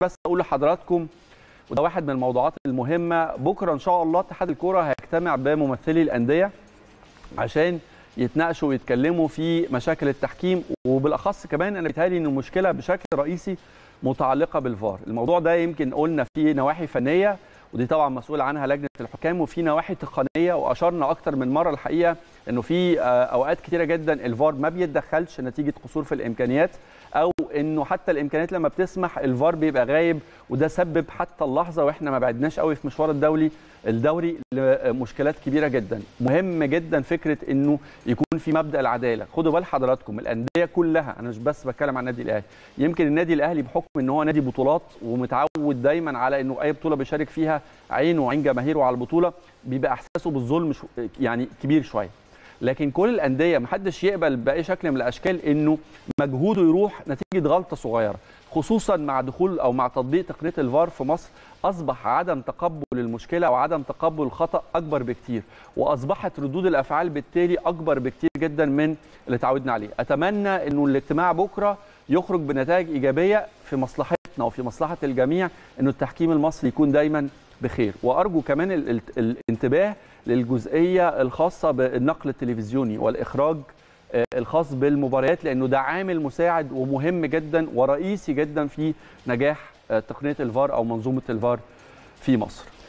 بس اقول لحضراتكم وده واحد من الموضوعات المهمه بكره ان شاء الله اتحاد الكوره هيجتمع بممثلي الانديه عشان يتناقشوا ويتكلموا في مشاكل التحكيم وبالاخص كمان انا بيتهيألي ان المشكله بشكل رئيسي متعلقه بالفار الموضوع ده يمكن قلنا فيه نواحي فنيه ودي طبعا مسؤول عنها لجنه الحكام وفي نواحي تقنيه واشرنا اكتر من مره الحقيقه انه في اوقات كتيره جدا الفار ما بيتدخلش نتيجه قصور في الامكانيات او انه حتى الامكانيات لما بتسمح الفار بيبقى غايب وده سبب حتى اللحظه واحنا ما بعدناش قوي في مشوار الدولي الدوري لمشكلات كبيره جدا مهم جدا فكره انه يكون في مبدا العداله خدوا بال حضراتكم الانديه كلها انا مش بس بتكلم عن النادي الاهلي يمكن النادي الاهلي بحكم ان هو نادي بطولات ومتعود دايما على انه اي بطوله بيشارك فيها عينه وعين جماهيره على البطوله بيبقى احساسه بالظلم يعني كبير شويه لكن كل الانديه محدش يقبل باي شكل من الاشكال انه مجهوده يروح نتيجه غلطه صغيره خصوصا مع دخول او مع تطبيق تقنيه الفار في مصر اصبح عدم تقبل المشكله او عدم تقبل الخطا اكبر بكتير واصبحت ردود الافعال بالتالي اكبر بكتير جدا من اللي تعودنا عليه اتمنى انه الاجتماع بكره يخرج بنتائج ايجابيه في مصلحتنا وفي مصلحه الجميع انه التحكيم المصري يكون دايما بخير وارجو كمان ال ال الانتباه للجزئيه الخاصه بالنقل التلفزيوني والاخراج الخاص بالمباريات لانه ده عامل مساعد ومهم جدا ورئيسي جدا في نجاح تقنيه الفار او منظومه الفار في مصر